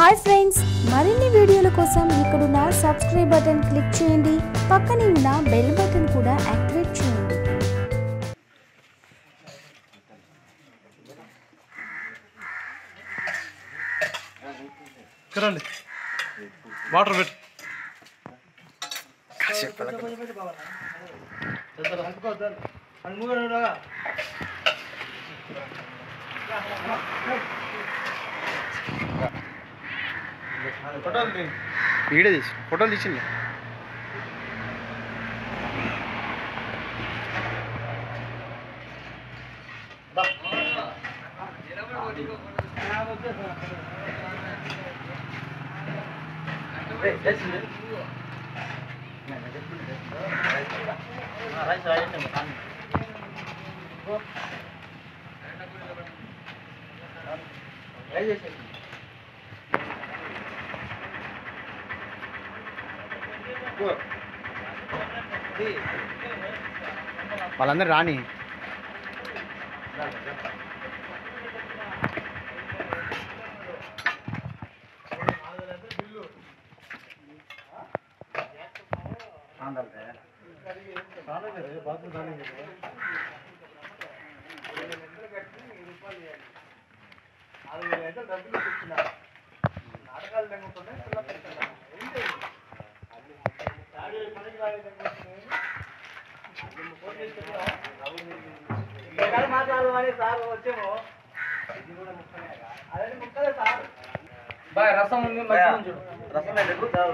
hi friends మరిన్ని వీడియోల కోసం ఇక్కడున్న సబ్స్క్రైబ్ బటన్ క్లిక్ చేయండి పక్కనే ఉన్న బెల్ బటన్ కూడా యాక్టివేట్ చేయండి కరండి వాటర్ పెట్టు వీడియో తీసి ఫోటోలు తీసింది వాళ్ళందరూ రాని బాగా రసం ఉంది మంచిగా ఉంది చూడు